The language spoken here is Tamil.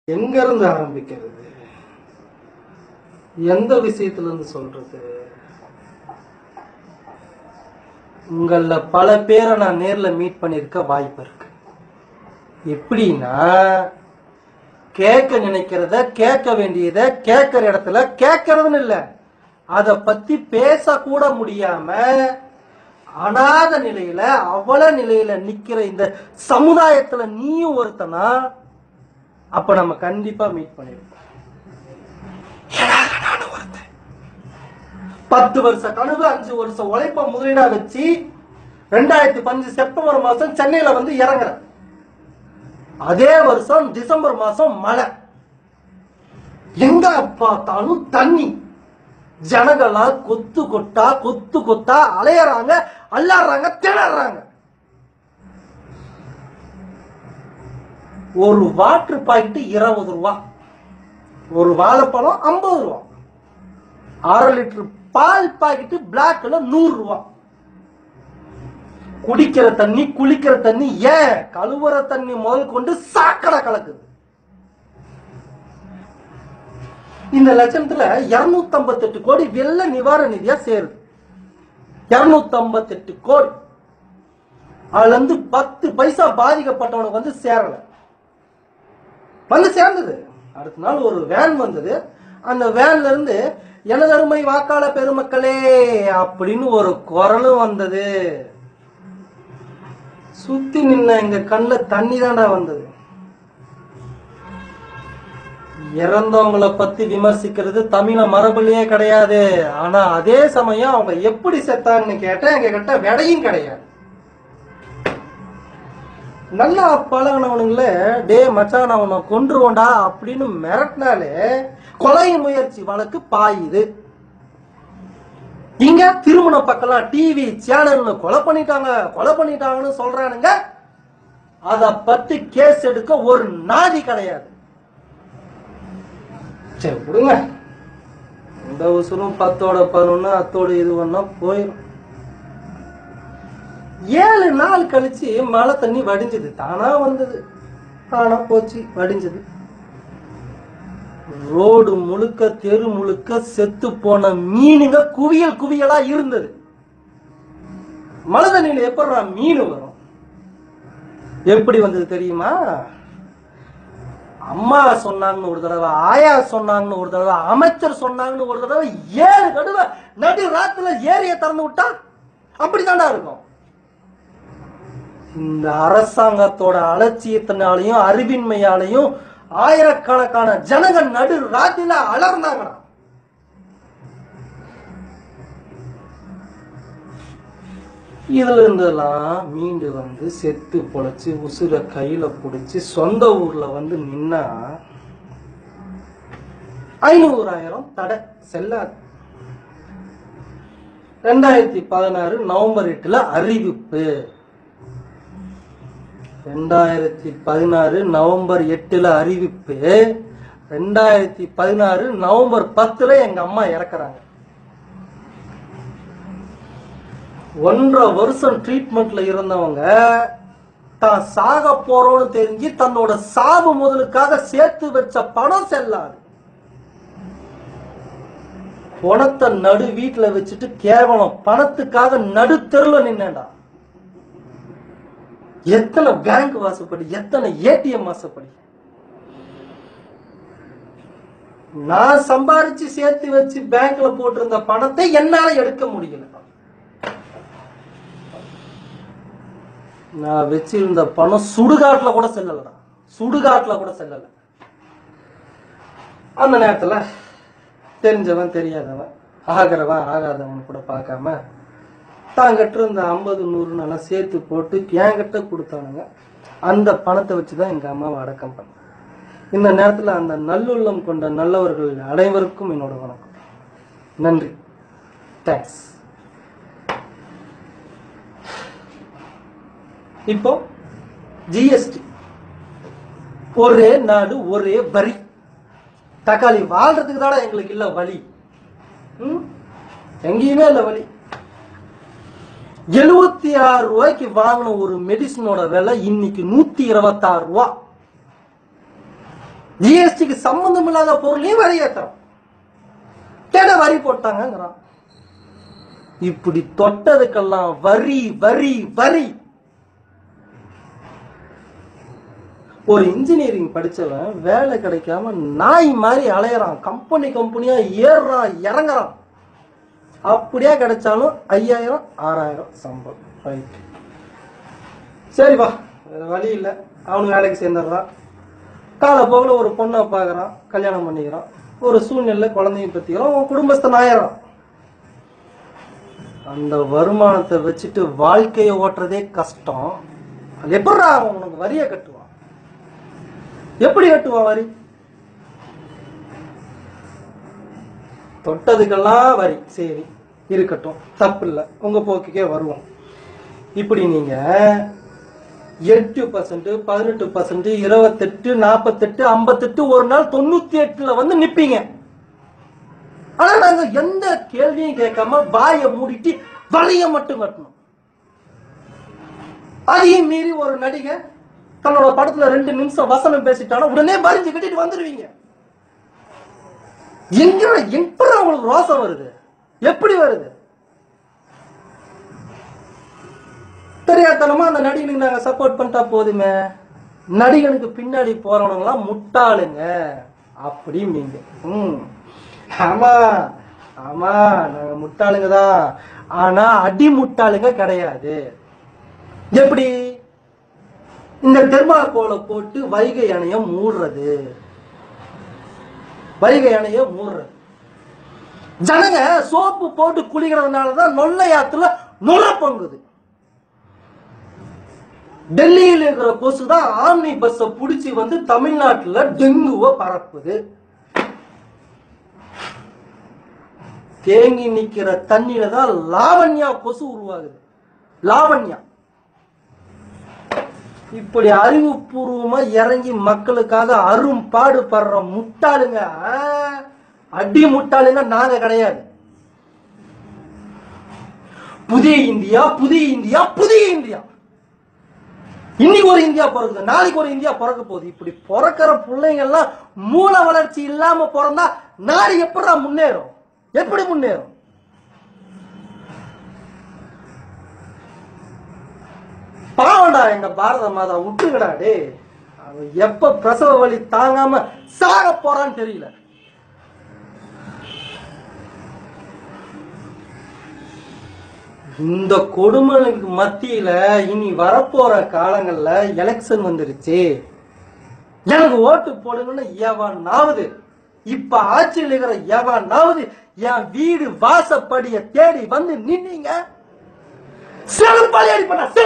எங்க இருந்து ஆரம்பிக்கிறது எந்த விஷயத்துல இருந்து சொல்றது உங்கள பல பேரை நான் நேர்ல மீட் பண்ணிருக்க வாய்ப்பு இருக்கு எப்படின்னா கேட்க நினைக்கிறத கேட்க வேண்டியத கேட்கிற இடத்துல கேட்கறதுன்னு இல்ல அத பத்தி பேச கூட முடியாம அனாத நிலையில அவல நிலையில நிக்கிற இந்த சமுதாயத்துல நீயும் ஒருத்தனா அப்ப நம்ம கண்டிப்பா மீட் பண்ணிருப்போம் ஏடாக நானும் ஒருத்தன். பத்து வருஷ கனவு அஞ்சு வருஷம் உழைப்ப முதலீடா வச்சு ரெண்டாயிரத்தி பதினஞ்சு செப்டம்பர் மாசம் சென்னையில வந்து இறங்குறேன் அதே வருஷம் டிசம்பர் மாசம் மழை எங்க பார்த்தாலும் தண்ணி ஜனங்களா கொத்து கொட்டா கொத்து கொத்தா அலையறாங்க அல்லாடுறாங்க திணறாங்க ஒரு வாட்டர் பாக்கெட் இருபது ரூபா ஒரு வாழைப்பழம் ஐம்பது ரூபா அரை லிட்டர் பால் பாக்கெட் பிளாக்ல நூறு ரூபா குடிக்கிற தண்ணி குளிக்கிற தண்ணி ஏன் கழுவுற தண்ணி முதல் கொண்டு சாக்கடை கலக்குது இந்த லட்சணத்துல 258 கோடி வெள்ள நிவாரண நிதியா சேருது 258 கோடி அதுல இருந்து பத்து பைசா பாதிக்கப்பட்டவனுக்கு வந்து சேரல வந்து சேர்ந்தது அடுத்த நாள் ஒரு வேன் வந்தது அந்த வேன்ல இருந்து எனது அருமை வாக்காள பெருமக்களே அப்படின்னு ஒரு குரலும் வந்தது சுத்தி நின்ன எங்க கண்ணுல தண்ணி தாண்டா வந்தது இறந்தவங்கள பத்தி விமர்சிக்கிறது தமிழ மரபுலயே கிடையாது ஆனா அதே சமயம் அவங்க எப்படி செத்தாங்கன்னு கேட்டா எங்க கிட்ட விடையும் கிடையாது நல்லா பழகினவனுங்கள டே மச்சான் அவனை கொன்றுவோண்டா அப்படின்னு மிரட்டினாலே கொலை முயற்சி வழக்கு பாயுது இங்க திருமண பக்கம்லாம் டிவி சேனல்னு கொலை பண்ணிட்டாங்க கொலை பண்ணிட்டாங்கன்னு சொல்றானுங்க அத பத்தி கேஸ் எடுக்க ஒரு நாதி கிடையாது சரி விடுங்க இந்த உசுரும் பத்தோட பதினொன்னு அத்தோட இது ஒன்னா போயிடும் ஏழு நாள் கழிச்சு மழை தண்ணி வடிஞ்சது தானா வந்தது தானா போச்சு வடிஞ்சது ரோடு முழுக்க தெரு முழுக்க செத்து போன மீனுங்க குவியல் குவியலா இருந்தது மழை தண்ணியில எப்படா மீன் வரும் எப்படி வந்தது தெரியுமா அம்மா சொன்னாங்கன்னு ஒரு தடவை ஆயா சொன்னாங்கன்னு ஒரு தடவை அமைச்சர் சொன்னாங்கன்னு ஒரு தடவை ஏழு தடவை நடு ராத்துல ஏரிய திறந்து விட்டா அப்படித்தாண்டா இருக்கும் இந்த அரசாங்கத்தோட அலட்சியத்தினாலையும் அறிவின்மையாலையும் ஆயிரக்கணக்கான ஜனங்க நடு ராத்திரில அலர்ந்தாங்கடா இதுல இருந்தெல்லாம் மீண்டு வந்து செத்து பொழைச்சு உசுர கையில புடிச்சு சொந்த ஊர்ல வந்து நின்னா ஐநூறாயிரம் தடை செல்லாது ரெண்டாயிரத்தி பதினாறு நவம்பர் எட்டுல அறிவிப்பு ரெண்டாயிரத்தி பதினாறு நவம்பர் எட்டுல அறிவிப்பு ரெண்டாயிரத்தி பதினாறு நவம்பர் பத்துல எங்க அம்மா இறக்குறாங்க ஒன்றரை வருஷம் ட்ரீட்மெண்ட்ல இருந்தவங்க தான் சாக போறோம்னு தெரிஞ்சு தன்னோட சாவு முதலுக்காக சேர்த்து வச்ச பணம் செல்லாது பணத்தை நடு வீட்டுல வச்சுட்டு கேவலம் பணத்துக்காக நடு தெருல நின்னேன்டா எத்தனை பேங்க் வாசப்படி எத்தனை ஏடிஎம் வாசப்படி நான் சம்பாரிச்சு சேர்த்து வச்சு பேங்க்ல போட்டிருந்த பணத்தை என்னால எடுக்க முடியல நான் வச்சிருந்த பணம் சுடுகாட்டுல கூட செல்லலடா சுடுகாட்டுல கூட செல்லல அந்த நேரத்துல தெரிஞ்சவன் தெரியாதவன் ஆகிறவன் ஆகாதவன் கூட பார்க்காம தான் கிட்ட இருந்த ஐம்பது நூறு நல்லா சேர்த்து போட்டு என்கிட்ட கொடுத்தானுங்க அந்த பணத்தை வச்சு தான் எங்கள் அம்மாவை அடக்கம் பண்ணேன் இந்த நேரத்தில் அந்த நல்லுள்ளம் கொண்ட நல்லவர்கள் அனைவருக்கும் என்னோட வணக்கம் நன்றி தேங்க்ஸ் இப்போ ஜிஎஸ்டி ஒரே நாடு ஒரே வரி தக்காளி வாழ்றதுக்கு தானே எங்களுக்கு இல்ல வழி ம்? எங்கேயுமே இல்ல வழி எழுபத்தி ஆறு ரூபாய்க்கு வாங்கின ஒரு மெடிசனோட விலை இன்னைக்கு நூத்தி இருபத்தாறு ரூபா ஜிஎஸ்டிக்கு சம்பந்தம் இல்லாத பொருளையும் வரி ஏத்துறோம் கேட்ட வரி போட்டாங்கங்கிறான் இப்படி தொட்டதுக்கெல்லாம் வரி வரி வரி ஒரு இன்ஜினியரிங் படிச்சவன் வேலை கிடைக்காம நாய் மாதிரி அலையறான் கம்பெனி கம்பெனியா ஏறுறான் இறங்குறான் அப்படியே கிடைச்சாலும் ஐயாயிரம் ஆறாயிரம் சம்பளம் ரைட் சரிப்பா வேற வழி இல்லை அவனுக்கு வேலைக்கு சேர்ந்துடுறான் காலப்போக்கில் ஒரு பொண்ணை பார்க்குறான் கல்யாணம் பண்ணிக்கிறான் ஒரு சூழ்நிலை குழந்தையும் பற்றிக்கிறான் உன் குடும்பஸ்தன் ஆயிரம் அந்த வருமானத்தை வச்சுட்டு வாழ்க்கையை ஓட்டுறதே கஷ்டம் அது எப்படிடா அவன் உனக்கு வரியை கட்டுவான் எப்படி கட்டுவான் வரி தொட்டதுக்கெல்லாம் வரி சரி இருக்கட்டும் தப்பு இல்லை உங்க போக்குக்கே வருவோம் இப்படி நீங்க எட்டு பர்சன்ட் பதினெட்டு பர்சன்ட் இருபத்தெட்டு நாற்பத்தெட்டு ஐம்பத்தெட்டு ஒரு நாள் தொண்ணூத்தி எட்டுல வந்து நிப்பீங்க ஆனா நாங்க எந்த கேள்வியும் கேட்காம வாயை மூடிட்டு வலைய மட்டும் கட்டணும் அதையும் மீறி ஒரு நடிகை தன்னோட படத்துல ரெண்டு நிமிஷம் வசனம் பேசிட்டாலும் உடனே பறிஞ்சு கட்டிட்டு வந்துருவீங்க எங்க எப்படி உங்களுக்கு ரோசம் வருது எப்படி வருது தெரியாதனமா அந்த நடிகனுக்கு நாங்க சப்போர்ட் பண்ணிட்டா போதுமே நடிகனுக்கு பின்னாடி போறவனுங்களாம் முட்டாளுங்க அப்படிம்பீங்க ம் ஆமா ஆமா நாங்க முட்டாளுங்க தான் ஆனா அடி முட்டாளுங்க கிடையாது எப்படி இந்த தெர்மாக்கோலை போட்டு வைகை அணைய மூடுறது வைகை அணைய மூடுறது ஜனங்க சோப்பு போட்டு குளிக்கிறதுனாலதான் நொல்லையாத்துல நுர பொங்குது டெல்லியில் இருக்கிற கொசு தான் ஆம்னி பஸ்ஸை புடிச்சு வந்து தமிழ்நாட்டுல டெங்குவை பரப்புது தேங்கி நிக்கிற தண்ணியில தான் லாவண்யா கொசு உருவாகுது லாவண்யா இப்படி அறிவுபூர்வமா இறங்கி மக்களுக்காக அரும் பாடுபடுற முட்டாளுங்க ஆ, அடி முட்டாளுங்க நாங்க கிடையாது புதிய இந்தியா புதிய இந்தியா புதிய இந்தியா இன்னைக்கு ஒரு இந்தியா பிறகுது நாளைக்கு ஒரு இந்தியா பிறக்க போகுது இப்படி பிறக்கிற பிள்ளைங்க எல்லாம் மூல வளர்ச்சி இல்லாம பிறந்தா நாடு எப்படா முன்னேறும் எப்படி முன்னேறும் பாவண்டா எங்க பாரத மாதா விட்டுங்கடா டே அவன் எப்ப பிரசவ வலி தாங்காம சாக போறான்னு தெரியல இந்த கொடுமைக்கு மத்தியில இனி வரப்போற காலங்கள்ல எலெக்ஷன் வந்துருச்சு எனக்கு ஓட்டு போடுங்கன்னு எவனாவது இப்ப ஆட்சியில் இருக்கிற எவனாவது என் வீடு வாசப்படிய தேடி வந்து நின்னீங்க செருப்பாளி அடிப்படா